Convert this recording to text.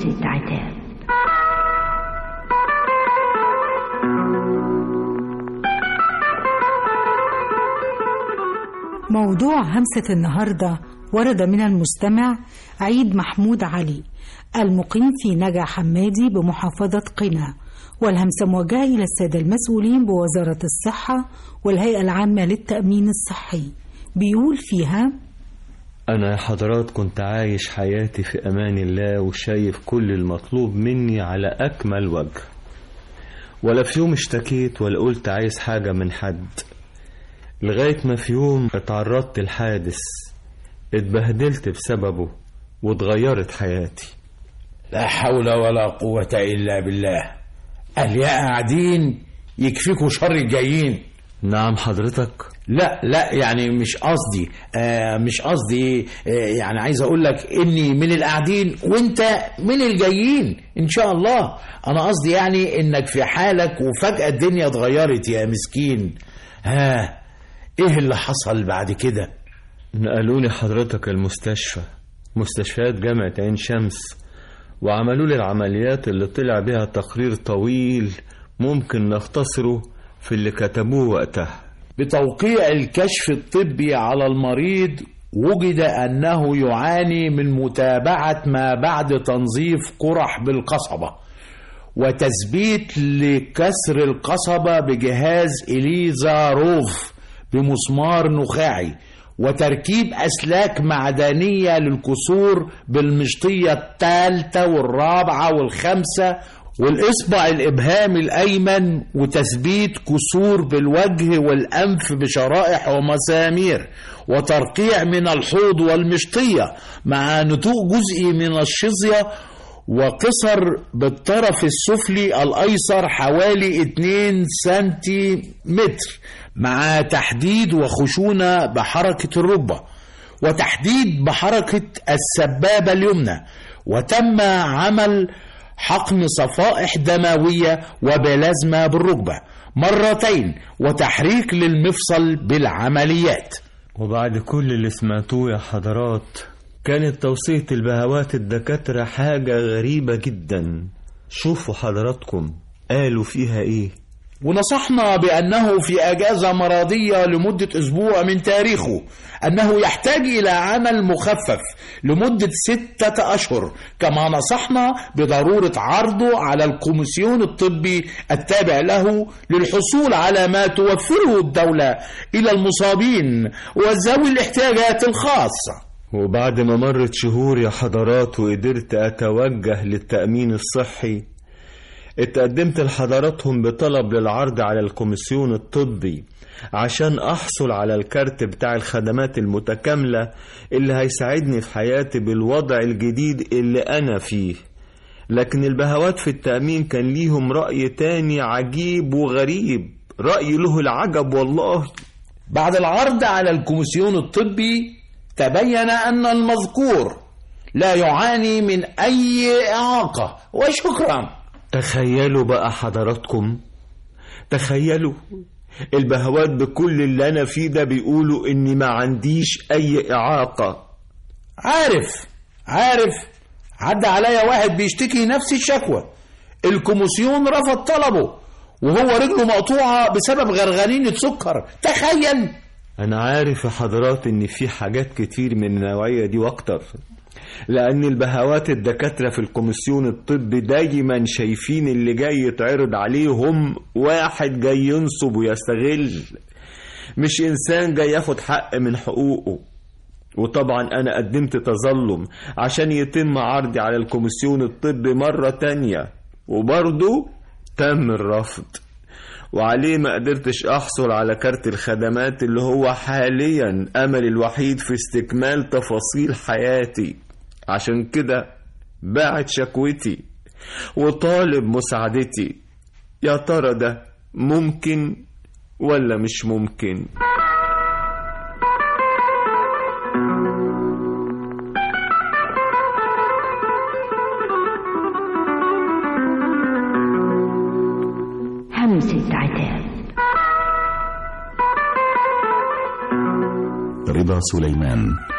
همسة عتاب موضوع همسة النهاردة ورد من المستمع عيد محمود علي المقيم في نجع حمادي بمحافظة قنا والهمسة موجهة إلى السادة المسؤولين بوزارة الصحة والهيئة العامة للتأمين الصحي بيقول فيها أنا يا حضرات كنت عايش حياتي في أمان الله وشايف كل المطلوب مني على أكمل وجه ولا في يوم اشتكيت ولا قلت عايز حاجة من حد لغاية ما في يوم اتعرضت لحادث اتبهدلت بسببه واتغيرت حياتي لا حول ولا قوة إلا بالله أهلياء قاعدين يكفيكوا شر الجايين نعم حضرتك لا لا يعني مش قصدي آه مش قصدي آه يعني عايز اقول لك اني من القاعدين وانت من الجايين ان شاء الله انا قصدي يعني انك في حالك وفجأة الدنيا اتغيرت يا مسكين ها ايه اللي حصل بعد كده نقلوني حضرتك المستشفى مستشفيات جامعة عين شمس وعملوا لي العمليات اللي طلع بها تقرير طويل ممكن نختصره في اللي كتبوه وقتها بتوقيع الكشف الطبي على المريض وجد أنه يعاني من متابعة ما بعد تنظيف قرح بالقصبة وتثبيت لكسر القصبة بجهاز إليزاروف بمسمار نخاعي وتركيب أسلاك معدنية للكسور بالمشطية الثالثة والرابعة والخامسة والإصبع الإبهام الأيمن وتثبيت كسور بالوجه والأنف بشرائح ومسامير وترقيع من الحوض والمشطية مع نتوء جزئي من الشظية وقصر بالطرف السفلي الأيسر حوالي 2 سنتيمتر مع تحديد وخشونة بحركة الركبة وتحديد بحركة السبابة اليمنى وتم عمل حقن صفائح دموية وبلازما بالركبة مرتين وتحريك للمفصل بالعمليات وبعد كل اللي سمعتوه يا حضرات كانت توصية البهوات الدكاترة حاجة غريبة جدا شوفوا حضراتكم قالوا فيها ايه ونصحنا بأنه في أجازة مرضية لمدة أسبوع من تاريخه أنه يحتاج إلى عمل مخفف لمدة ستة أشهر كما نصحنا بضرورة عرضه على الكوميسيون الطبي التابع له للحصول على ما توفره الدولة إلى المصابين وذوي الاحتياجات الخاصة وبعد ما مرت شهور يا حضرات وقدرت أتوجه للتأمين الصحي اتقدمت لحضراتهم بطلب للعرض على الكوميسيون الطبي عشان أحصل على الكارت بتاع الخدمات المتكاملة اللي هيساعدني في حياتي بالوضع الجديد اللي أنا فيه لكن البهوات في التأمين كان ليهم رأي تاني عجيب وغريب رأي له العجب والله بعد العرض على الكوميسيون الطبي تبين أن المذكور لا يعاني من أي إعاقة وشكرا تخيلوا بقى حضراتكم تخيلوا البهوات بكل اللي أنا فيه ده بيقولوا إني ما عنديش أي إعاقة عارف عارف عدى عليا واحد بيشتكي نفس الشكوى الكوميسيون رفض طلبه وهو رجله مقطوعة بسبب غرغرينة سكر تخيل أنا عارف يا حضرات إن في حاجات كتير من النوعية دي وأكتر لأن البهوات الدكاترة في الكوميسيون الطبي دايما شايفين اللي جاي يتعرض عليهم واحد جاي ينصب ويستغل مش إنسان جاي ياخد حق من حقوقه وطبعا أنا قدمت تظلم عشان يتم عرضي على الكوميسيون الطبي مرة تانية وبرضه تم الرفض وعليه ما قدرتش أحصل على كارت الخدمات اللي هو حاليا أمل الوحيد في استكمال تفاصيل حياتي عشان كده باعت شكوتي وطالب مساعدتي يا ترى ده ممكن ولا مش ممكن همسة عتاب رضا سليمان